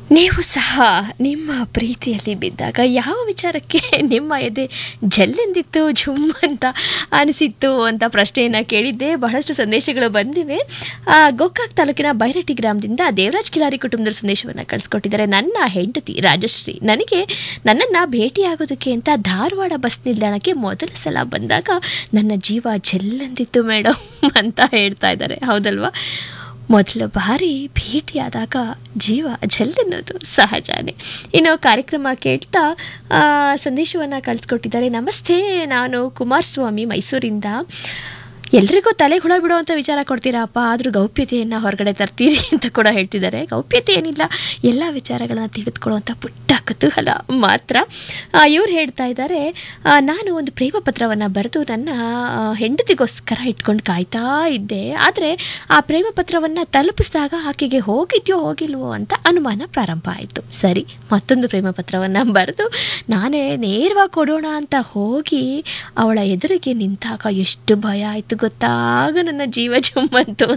ನೀವು ಸಹ ನಿಮ್ಮ ಪ್ರೀತಿಯಲ್ಲಿ ಬಿದ್ದಾಗ ಯಾವ ವಿಚಾರಕ್ಕೆ ನಿಮ್ಮ ಎದೆ ಜಲ್ಲೆಂದಿತ್ತು ಝುಮ್ ಅಂತ ಅನಿಸಿತ್ತು ಅಂತ ಪ್ರಶ್ನೆಯನ್ನು ಕೇಳಿದ್ದೆ ಬಹಳಷ್ಟು ಸಂದೇಶಗಳು ಬಂದಿವೆ ಆ, ಗೋಕಾಕ್ ತಾಲೂಕಿನ ಬೈರಟ್ಟಿ ಗ್ರಾಮದಿಂದ ದೇವರಾಜ್ ಕಿಲಾರಿ ಕುಟುಂಬದ ಸಂದೇಶವನ್ನು ಕಳಿಸ್ಕೊಟ್ಟಿದ್ದಾರೆ ನನ್ನ ಹೆಂಡತಿ ರಾಜಶ್ರೀ ನನಗೆ ನನ್ನನ್ನು ಭೇಟಿಯಾಗೋದಕ್ಕೆ ಅಂತ ಧಾರವಾಡ ಬಸ್ ನಿಲ್ದಾಣಕ್ಕೆ ಮೊದಲ ಸಲ ಬಂದಾಗ ನನ್ನ ಜೀವ ಜಲ್ಲೆಂದಿತ್ತು ಮೇಡಮ್ ಅಂತ ಹೇಳ್ತಾ ಇದ್ದಾರೆ ಹೌದಲ್ವಾ ಮೊದಲ ಬಾರಿ ಭೇಟಿಯಾದಾಗ ಜೀವ ಜಲ್ಲೆನ್ನೋದು ಸಹಜನೇ ಇನ್ನು ಕಾರ್ಯಕ್ರಮ ಕೇಳ್ತಾ ಸಂದೇಶವನ್ನು ಕಳಿಸ್ಕೊಟ್ಟಿದ್ದಾರೆ ನಮಸ್ತೆ ನಾನು ಕುಮಾರಸ್ವಾಮಿ ಮೈಸೂರಿಂದ ಎಲ್ರಿಗೂ ತಲೆ ಹುಳ ಬಿಡುವಂಥ ವಿಚಾರ ಕೊಡ್ತೀರಪ್ಪ ಆದರೂ ಗೌಪ್ಯತೆಯನ್ನು ಹೊರಗಡೆ ತರ್ತೀರಿ ಅಂತ ಕೂಡ ಹೇಳ್ತಿದ್ದಾರೆ ಗೌಪ್ಯತೆ ಏನಿಲ್ಲ ಎಲ್ಲ ವಿಚಾರಗಳನ್ನ ತಿಳಿದುಕೊಳ್ಳುವಂಥ ಪುಟ್ಟ ಕುತೂಹಲ ಮಾತ್ರ ಇವ್ರು ಹೇಳ್ತಾ ಇದ್ದಾರೆ ಆ, ನಾನು ಒಂದು ಪ್ರೇಮ ಪತ್ರವನ್ನು ಬರೆದು ನನ್ನ ಆ, ಹೆಂಡತಿಗೋಸ್ಕರ ಇಟ್ಕೊಂಡು ಕಾಯ್ತಾ ಇದ್ದೆ ಆದರೆ ಆ ಪ್ರೇಮ ಪತ್ರವನ್ನು ತಲುಪಿಸಿದಾಗ ಆಕೆಗೆ ಹೋಗಿದ್ಯೋ ಹೋಗಿಲ್ವೋ ಅಂತ ಅನುಮಾನ ಪ್ರಾರಂಭ ಆಯಿತು ಸರಿ ಮತ್ತೊಂದು ಪ್ರೇಮ ಪತ್ರವನ್ನು ಬರೆದು ನಾನೇ ನೇರವಾಗಿ ಕೊಡೋಣ ಅಂತ ಹೋಗಿ ಅವಳ ಎದುರಿಗೆ ನಿಂತಾಗ ಎಷ್ಟು ಭಯ ಆಯಿತು ಗೊತ್ತಾಗ ನನ್ನ ಜೀವ ಜುಮ್ಮಂತು